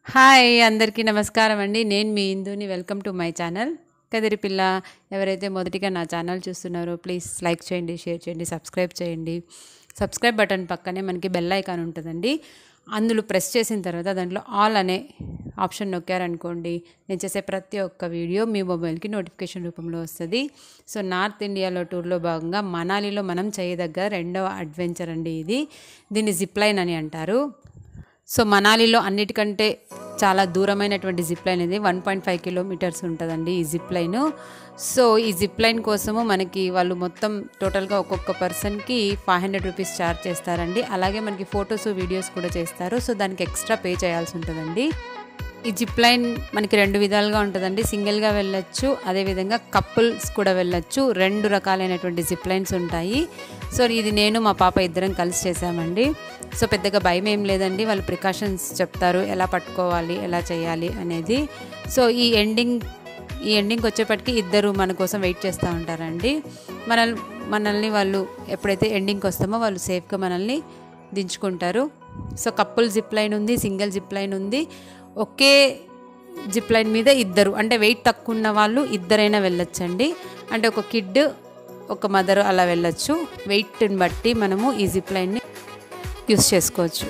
hi అందరికీ నమస్కారం అండి నేను మీ ఇందుని welcome to my channel Kadiri Pilla ఎవరైతే మొదటిగా నా ఛానల్ చూస్తున్నారో ప్లీజ్ లైక్ చేయండి షేర్ చేయండి సబ్స్క్రైబ్ చేయండి సబ్స్క్రైబ్ బటన్ పక్కనే మనకి బెల్ ఐకాన్ ఉంటుందండి అందులో ప్రెస్ చేసిన తర్వాత దాంట్లో ఆల్ అనే ఆప్షన్ నొక్కారనుకోండి నేను చేసే ప్రతి ఒక్క వీడియో మీ మొబైల్కి నోటిఫికేషన్ రూపంలో వస్తుంది సో నార్త్ ఇండియాలో టూర్లో భాగంగా మనాలిలో మనం చేయదగ్గ రెండవ అడ్వెంచర్ అండి ఇది దీన్ని జిప్ లైన్ అని అంటారు సో మనాలిలో అన్నిటికంటే చాలా దూరమైనటువంటి జిప్ లైన్ ఇది వన్ పాయింట్ ఫైవ్ కిలోమీటర్స్ ఉంటుందండి ఈ జిప్ లైన్ సో ఈ జిప్ లైన్ కోసము మనకి వాళ్ళు మొత్తం టోటల్గా ఒక్కొక్క పర్సన్కి ఫైవ్ హండ్రెడ్ రూపీస్ ఛార్జ్ చేస్తారండి అలాగే మనకి ఫొటోస్ వీడియోస్ కూడా చేస్తారు సో దానికి ఎక్స్ట్రా పే చేయాల్సి ఉంటుందండి ఈ జిప్ లైన్ మనకి రెండు విధాలుగా ఉంటుందండి సింగిల్గా వెళ్ళొచ్చు అదేవిధంగా కపుల్స్ కూడా వెళ్ళొచ్చు రెండు రకాలైనటువంటి జిప్ లైన్స్ ఉంటాయి సో ఇది నేను మా పాప ఇద్దరం కలిసి చేసామండి సో పెద్దగా భయం ఏం లేదండి వాళ్ళు ప్రికాషన్స్ చెప్తారు ఎలా పట్టుకోవాలి ఎలా చేయాలి అనేది సో ఈ ఎండింగ్ ఈ ఎండింగ్కి వచ్చేప్పటికి ఇద్దరు మన కోసం వెయిట్ చేస్తూ ఉంటారండి మన మనల్ని వాళ్ళు ఎప్పుడైతే ఎండింగ్కి వస్తామో వాళ్ళు సేఫ్గా మనల్ని దించుకుంటారు సో కప్పుల్ జిప్ లైన్ ఉంది సింగిల్ జిప్ లైన్ ఉంది ఒకే జిప్ లైన్ మీద ఇద్దరు అంటే వెయిట్ తక్కువ ఉన్న వాళ్ళు ఇద్దరైనా వెళ్ళొచ్చండి అంటే ఒక కిడ్ ఒక మదర్ అలా వెళ్ళొచ్చు వెయిట్ని బట్టి మనము ఈ జిప్ లైన్ని యూస్ చేసుకోవచ్చు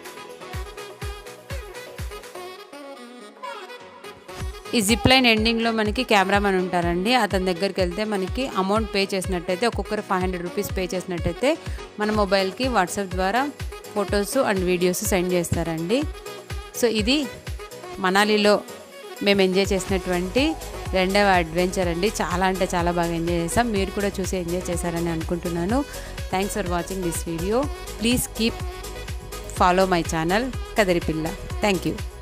ఈ జిప్ లైన్ ఎండింగ్లో మనకి కెమెరామెన్ ఉంటారండి అతని దగ్గరికి వెళ్తే మనకి అమౌంట్ పే చేసినట్టయితే ఒక్కొక్కరు ఫైవ్ హండ్రెడ్ రూపీస్ పే చేసినట్టయితే మన మొబైల్కి వాట్సాప్ ద్వారా ఫొటోస్ అండ్ వీడియోస్ సెండ్ చేస్తారండి సో ఇది మనాలిలో మేము ఎంజాయ్ చేసినటువంటి రెండవ అడ్వెంచర్ అండి చాలా అంటే చాలా బాగా ఎంజాయ్ చేసాం మీరు కూడా చూసి ఎంజాయ్ చేశారని అనుకుంటున్నాను thanks for watching this video please keep follow my channel Kadiri Pilla thank you